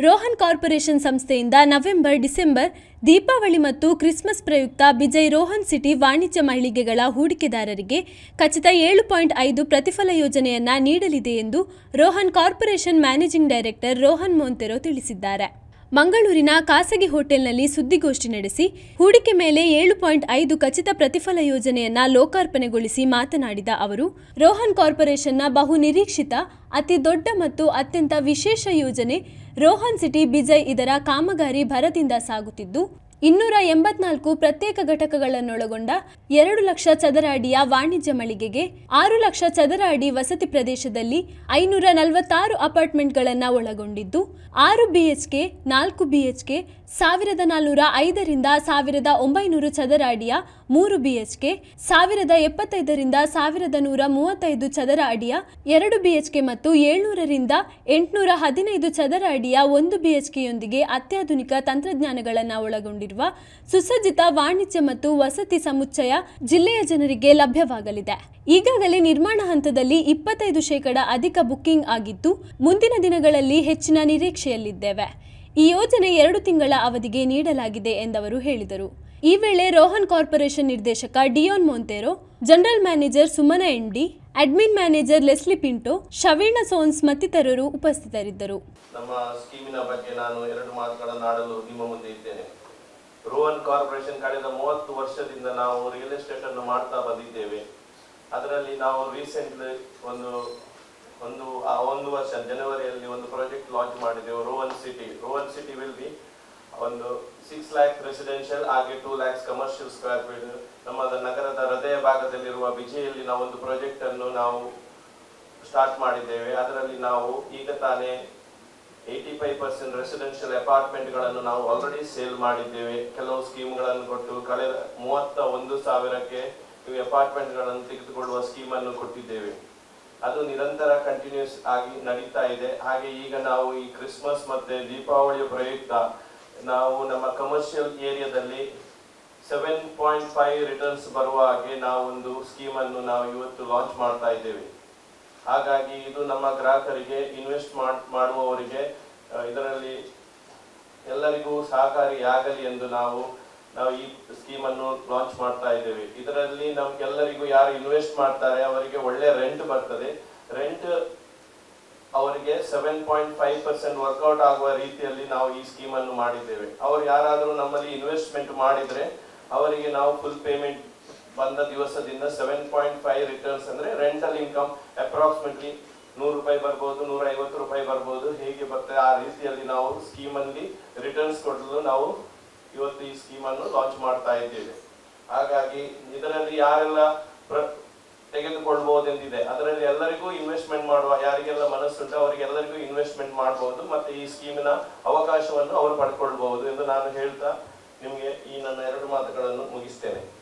Rohan corporation ಸಂಸ್ಥೆಯಿಂದ November December Deepavali ಮತ್ತು Christmas ಪ್ರಯುಕ್ತ ಬಿಜೈ ರೋಹನ್ ಸಿಟಿ ವಾಣಿಜ್ಯ ಮಳಿಗೆಗಳ ಹೂಡಿಕೆದಾರರಿಗೆ ಖಚಿತ ಏಳು ಪಾಯಿಂಟ್ ಐದು ಪ್ರತಿಫಲ ಯೋಜನೆಯನ್ನ ನೀಡಲಿದೆ ಎಂದು Rohan corporation managing director Rohan Monteiro ತಿಳಿಸಿದ್ದಾರೆ ಮಂಗಳೂರಿನ ಖಾಸಗಿ ಹೋಟೆಲ್ನಲ್ಲಿ ಸುದ್ದಿಗೋಷ್ಠಿ ನಡೆಸಿ ಹೂಡಿಕೆ ಮೇಲೆ ಏಳು ಪಾಯಿಂಟ್ ಐದು ಖಚಿತ ಪ್ರತಿಫಲ ಯೋಜನೆಯನ್ನ ಲೋಕಾರ್ಪಣೆಗೊಳಿಸಿ ಮಾತನಾಡಿದ ಅವರು ರೋಹನ್ ಕಾರ್ಪೊರೇಷನ್ನ ಬಹು ನಿರೀಕ್ಷಿತ ಅತಿ ದೊಡ್ಡ ಮತ್ತು ಅತ್ಯಂತ ವಿಶೇಷ ಯೋಜನೆ ರೋಹನ್ ಸಿಟಿ ಬಿಜೈ ಇದರ ಕಾಮಗಾರಿ ಭರದಿಂದ ಸಾಗುತ್ತಿದ್ದು ಇನ್ನೂರ ಎಂಬತ್ನಾಲ್ಕು ಪ್ರತ್ಯೇಕ ಘಟಕಗಳನ್ನೊಳಗೊಂಡ ಎರಡು ಲಕ್ಷ ಚದರ ಅಡಿಯ ವಾಣಿಜ್ಯ ಮಳಿಗೆಗೆ ಆರು ಲಕ್ಷ ಚದರ ಅಡಿ ವಸತಿ ಪ್ರದೇಶದಲ್ಲಿ ಐನೂರ ನಲವತ್ತಾರು ಅಪಾರ್ಟ್ಮೆಂಟ್ಗಳನ್ನು ಒಳಗೊಂಡಿದ್ದು ಆರು ಬಿಎಚ್ಕೆ ನಾಲ್ಕು ಬಿಎಚ್ಕೆ ಸಾವಿರದ ನಾಲ್ನೂರ ಐದರಿಂದ ಸಾವಿರದ ಒಂಬೈನೂರು ಚದರ ಅಡಿಯ ಮೂರು ಬಿಎಚ್ಕೆ ಸಾವಿರದ ಎಪ್ಪತ್ತೈದರಿಂದ ಸಾವಿರದ ನೂರ ಮೂವತ್ತೈದು ಚದರ ಅಡಿಯ ಎರಡು ಬಿಎಚ್ಕೆ ಮತ್ತು ಏಳ್ನೂರರಿಂದ ಎಂಟುನೂರ ಹದಿನೈದು ಚದರ ಅಡಿಯ ಒಂದು ಬಿಎಚ್ಕೆಯೊಂದಿಗೆ ಅತ್ಯಾಧುನಿಕ ತಂತ್ರಜ್ಞಾನಗಳನ್ನು ಒಳಗೊಂಡಿರುವ ಸುಸಜ್ಜಿತ ವಾಣಿಜ್ಯ ಮತ್ತು ವಸತಿ ಸಮುಚ್ಚಯ ಜಿಲ್ಲೆಯ ಜನರಿಗೆ ಲಭ್ಯವಾಗಲಿದೆ ಈಗಾಗಲೇ ನಿರ್ಮಾಣ ಹಂತದಲ್ಲಿ ಇಪ್ಪತ್ತೈದು ಶೇಕಡ ಅಧಿಕ ಬುಕ್ಕಿಂಗ್ ಆಗಿದ್ದು ಮುಂದಿನ ದಿನಗಳಲ್ಲಿ ಹೆಚ್ಚಿನ ನಿರೀಕ್ಷೆಯಲ್ಲಿದ್ದೇವೆ ಈ ಯೋಜನೆ ಎರಡು ತಿಂಗಳ ಅವಧಿಗೆ ನೀಡಲಾಗಿದೆ ಎಂದವರು ಹೇಳಿದರು ಈ ವೇಳೆ ರೋಹನ್ ಕಾರ್ಪೊರೇಷನ್ ನಿರ್ದೇಶಕ Dion Monteiro general manager Sumana MD admin manager Leslie Pinto Shavina Sons ಮತ್ತಿತರರು ಉಪಸ್ಥಿತರಿದ್ದರು ನಮ್ಮ ಸ್ಕೀಮಿನ ಬಗ್ಗೆ ನಾನು ಎರಡು ಮಾತುಗಳನ್ನು ಆಡಲು ನಿಮ್ಮ ಮುಂದೆ ಇದ್ದೇನೆ ರೋಹನ್ ಕಾರ್ಪೊರೇಷನ್ ಕಳೆದ ಮೂವತ್ತು ವರ್ಷದಿಂದ ನಾವು ರಿಯಲ್ ಎಸ್ಟೇಟ್ ಅನ್ನು ಮಾಡ್ತಾ ಬಂದಿದ್ದೇವೆ ಅದರಲ್ಲಿ ನಾವು ರೀಸೆಂಟ್ ಒಂದು ಒಂದು ಆ ಒಂದು ವರ್ಷ ಜನವರಿಯಲ್ಲಿ ಒಂದು ಪ್ರಾಜೆಕ್ಟ್ ಲಾಂಚ್ ಮಾಡಿದೆವು Rohan city Rohan city will be ಒಂದು ಸಿಕ್ಸ್ ಲ್ಯಾಕ್ ರೆಸಿಡೆನ್ಷಿಯಲ್ ಹಾಗೆ two lakhs commercial square feet ನಮ್ಮ ನಗರದ ಹೃದಯ ಭಾಗದಲ್ಲಿರುವ ವಿಜಯಲ್ಲಿ ನಾವು ಒಂದು ಪ್ರಾಜೆಕ್ಟ್ ಅನ್ನು ನಾವು ಸ್ಟಾರ್ಟ್ ಮಾಡಿದ್ದೇವೆ ಅದರಲ್ಲಿ ನಾವು ಈಗ ತಾನೇ ಏಯ್ಟಿ ಫೈವ್ ಪರ್ಸೆಂಟ್ ರೆಸಿಡೆನ್ಷಿಯಲ್ ಅಪಾರ್ಟ್ಮೆಂಟ್ಗಳನ್ನು ನಾವು ಆಲ್ರೆಡಿ ಸೇಲ್ ಮಾಡಿದ್ದೇವೆ ಕೆಲವು ಸ್ಕೀಮ್ಗಳನ್ನು ಕೊಟ್ಟು ಕಳೆದ ಮೂವತ್ತ ಒಂದು ಸಾವಿರಕ್ಕೆ ಈ ಅಪಾರ್ಟ್ಮೆಂಟ್ಗಳನ್ನು ತೆಗೆದುಕೊಳ್ಳುವ ಸ್ಕೀಮನ್ನು ಕೊಟ್ಟಿದ್ದೇವೆ ಅದು ನಿರಂತರ ಕಂಟಿನ್ಯೂಸ್ ಆಗಿ ನಡೀತಾ ಇದೆ ಹಾಗೆ ಈಗ ನಾವು ಈ ಕ್ರಿಸ್ಮಸ್ ಮತ್ತೆ ದೀಪಾವಳಿಯ ಪ್ರಯುಕ್ತ ನಾವು ನಮ್ಮ ಕಮರ್ಷಿಯಲ್ ಏರಿಯಾದಲ್ಲಿ ಸೆವೆನ್ ಪಾಯಿಂಟ್ ಫೈವ್ ರಿಟರ್ನ್ಸ್ ಬರುವ ಹಾಗೆ ನಾವು ಒಂದು ಸ್ಕೀಮನ್ನು ನಾವು ಇವತ್ತು ಲಾಂಚ್ ಮಾಡ್ತಾ ಇದ್ದೇವೆ ಹಾಗಾಗಿ ಇದು ನಮ್ಮ ಗ್ರಾಹಕರಿಗೆ ಇನ್ವೆಸ್ಟ್ ಮಾಡುವವರಿಗೆ ಆ, ಇದರಲ್ಲಿ ಎಲ್ಲರಿಗೂ ಸಹಕಾರಿಯಾಗಲಿ ಎಂದು ನಾವು ನಾವು ಈ ಸ್ಕೀಮ್ ಅನ್ನು ಲಾಂಚ್ ಮಾಡ್ತಾ ಇದ್ದೇವೆ ಇದರಲ್ಲಿ ನಮ್ಗೆಲ್ಲರಿಗೂ ಯಾರು ಇನ್ವೆಸ್ಟ್ ಮಾಡ್ತಾರೆ ಅವರಿಗೆ ಒಳ್ಳೆ ರೆಂಟ್ ಬರ್ತದೆ ರೆಂಟ್ ಅವರಿಗೆ seven point five percent work out ಆಗುವ ರೀತಿಯಲ್ಲಿ ನಾವು ಈ ಸ್ಕೀಮ್ ಅನ್ನು ಮಾಡಿದ್ದೇವೆ ಅವರು ಯಾರಾದರೂ ನಮ್ಮಲ್ಲಿ ಇನ್ವೆಸ್ಟ್ಮೆಂಟ್ ಮಾಡಿದ್ರೆ ಅವರಿಗೆ ನಾವು ಫುಲ್ ಪೇಮೆಂಟ್ ಬಂದ ದಿವಸದಿಂದ ಸೆವೆನ್ ಪಾಯಿಂಟ್ ಫೈವ್ ರಿಟರ್ನ್ಸ್ ಅಂದ್ರೆ ರೆಂಟಲ್ ಇನ್ಕಮ್ ಅಪ್ರಾಕ್ಸಿಮೇಟ್ಲಿ ನೂರು ರೂಪಾಯಿ ಬರ್ಬೋದು ನೂರ ಐವತ್ತು ರೂಪಾಯಿ ಬರ್ಬೋದು ಹೇಗೆ ಬರ್ತದೆ ಆ ರೀತಿಯಲ್ಲಿ ನಾವು ಸ್ಕೀಮ್ ಅಲ್ಲಿ ರಿಟರ್ನ್ಸ್ ಕೊಡಲು ನಾವು ಇವತ್ತು ಈ ಸ್ಕೀಮ್ ಅನ್ನು ಲಾಂಚ್ ಮಾಡ್ತಾ ಇದ್ದೇವೆ ಹಾಗಾಗಿ ಇದರಲ್ಲಿ ಯಾರೆಲ್ಲ ಪ್ರ- ತೆಗೆದುಕೊಳ್ಬಹುದೆಂದಿದೆ ಅದರಲ್ಲಿ ಎಲ್ಲರಿಗೂ ಇನ್ವೆಸ್ಟ್ಮೆಂಟ್ ಮಾಡುವ ಯಾರಿಗೆಲ್ಲ ಮನಸ್ಸುಂಟು ಅವರಿಗೆಲ್ಲರಿಗೂ ಇನ್ವೆಸ್ಟ್ಮೆಂಟ್ ಮಾಡಬಹುದು ಮತ್ತೆ ಈ ಸ್ಕೀಮಿನ ಅವಕಾಶವನ್ನು ಅವರು ಪಡ್ಕೊಳ್ಬಹುದು ಎಂದು ನಾನು ಹೇಳ್ತಾ ನಿಮಗೆ ಈ ನನ್ನ ಎರಡು ಮಾತುಗಳನ್ನು ಮುಗಿಸ್ತೇನೆ